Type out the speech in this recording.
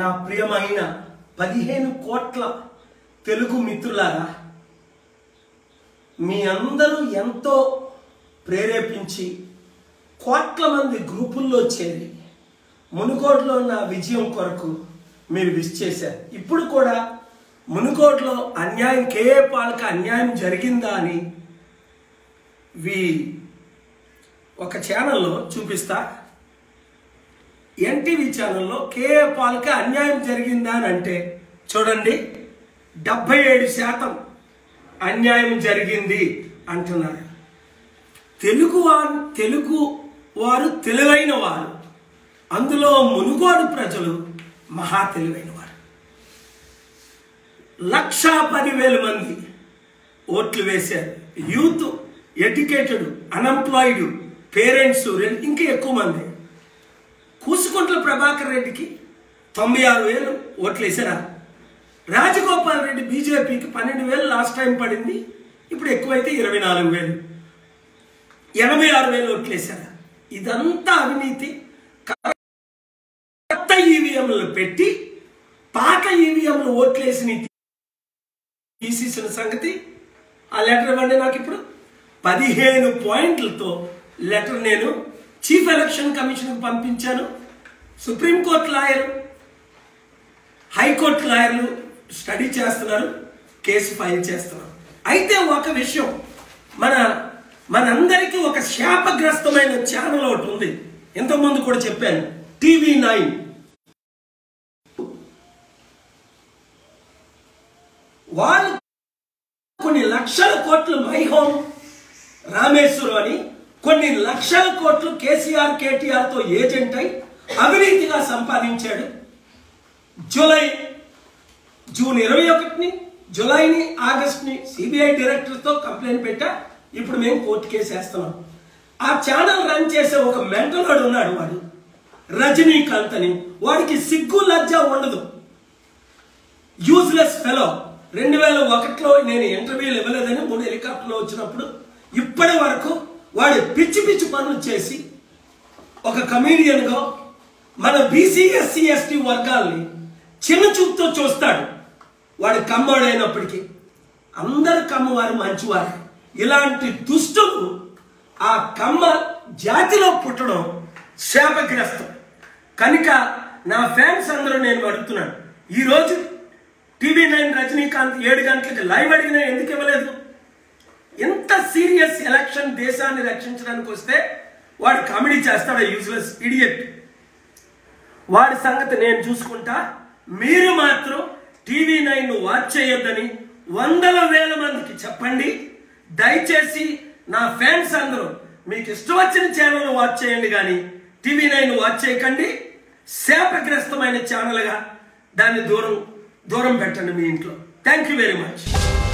నా ప్రియమైన పదిహేను కోట్ల తెలుగు మిత్రులారా మీ అందరూ ఎంతో ప్రేరేపించి కోట్ల మంది గ్రూపుల్లో చేరి మునుకోటలో ఉన్న విజయం కొరకు మీరు విష్ చేశారు ఇప్పుడు కూడా మునుకోటలో అన్యాయం కేఏ పాలక అన్యాయం జరిగిందా అని వి ఒక ఛానల్లో చూపిస్తా ఎన్టీవీ ఛానల్లో కేఏ పాలక అన్యాయం జరిగిందా అని అంటే చూడండి డెబ్బై ఏడు శాతం అన్యాయం జరిగింది అంటున్నారు తెలుగు వారు తెలుగు వారు తెలివైన వారు అందులో మునుగోడు ప్రజలు మహా తెలివైన వారు లక్షా పదివేల మంది ఓట్లు వేశారు యూత్ ఎడ్యుకేటెడ్ అన్ఎంప్లాయిడ్ పేరెంట్స్ ఇంకా ఎక్కువ మంది కూసుకుంట్ల ప్రభాకర్ రెడ్డికి తొంభై ఆరు వేలు ఓట్లు వేసారా రాజగోపాల్ రెడ్డి బీజేపీకి పన్నెండు వేలు లాస్ట్ టైం పడింది ఇప్పుడు ఎక్కువైతే ఇరవై నాలుగు వేలు ఎనభై ఆరు వేలు ఓట్లు వేసారా ఇదంతా అవినీతి కొత్త ఈవీఎంలు పెట్టి పాత ఈవీఎంలు ఓట్లేసి తీసేసిన సంగతి ఆ లెటర్ ఇవ్వండి నాకు ఇప్పుడు పదిహేను పాయింట్లతో లెటర్ నేను చీఫ్ ఎలక్షన్ కమిషన్కి పంపించాను సుప్రీంకోర్టు లాయర్ హైకోర్టు లాయర్లు స్టడీ చేస్తున్నారు కేసు ఫైల్ చేస్తున్నారు అయితే ఒక విషయం మన మనందరికీ ఒక శాపగ్రస్తమైన ఛానల్ ఒకటి ఉంది ఇంతకుముందు కూడా చెప్పాను టీవీ నైన్ వాళ్ళు కొన్ని లక్షల కోట్లు మై హోమ్ రామేశ్వరం అని కొన్ని లక్షల కోట్లు కేసీఆర్ కేటీఆర్ తో ఏజెంట్ అయి అవినీతిగా సంపాదించాడు జూలై జూన్ ఇరవై ఒకటిని జూలైని ఆగస్ట్ని సిబిఐ డైరెక్టర్తో కంప్లైంట్ పెట్టా ఇప్పుడు మేము కోర్టు కేసు వేస్తున్నాం ఆ ఛానల్ రన్ చేసే ఒక మెంటలోడు ఉన్నాడు వాడు రజనీకాంత్ అని వాడికి సిగ్గు లజ్జ ఉండదు యూజ్లెస్ ఫెలో రెండు వేల ఒకటిలో నేను ఇంటర్వ్యూలు ఇవ్వలేదని మూడు హెలికాప్టర్లో వచ్చినప్పుడు ఇప్పటి వరకు వాడు పిచ్చి పిచ్చి పనులు చేసి ఒక కమీడియన్గా మన బీసీ ఎస్సీ ఎస్టీ వర్గాల్ని చిన్న చూపుతో చూస్తాడు వాడు కమ్మోడైనప్పటికీ అందరు కమ్మవారు మంచివారు ఇలాంటి దుష్టులు ఆ కమ్మ జాతిలో పుట్టడం శాపగ్రస్తం కనుక నా ఫ్యాన్స్ అందరూ నేను అడుగుతున్నాను ఈరోజు టీవీ నైన్ రజనీకాంత్ ఏడు గంటలకి లైవ్ అడిగినా ఎందుకు ఇవ్వలేదు ఎంత సీరియస్ ఎలక్షన్ దేశాన్ని రక్షించడానికి వస్తే వాడు కామెడీ చేస్తాడా యూజ్లెస్ ఇడియట్ వాడి సంగతి నేను చూసుకుంటా మీరు మాత్రం టీవీ నైన్ వాచ్ చేయొద్దని వందల వేల మందికి చెప్పండి దయచేసి నా ఫ్యాన్స్ అందరూ మీకు ఇష్టం వచ్చిన ఛానల్ వాచ్ చేయండి కానీ టీవీ నైన్ వాచ్ చేయకండి శాపగ్రస్తమైన ఛానల్గా దాన్ని దూరం దూరం పెట్టండి మీ ఇంట్లో థ్యాంక్ యూ వెరీ మచ్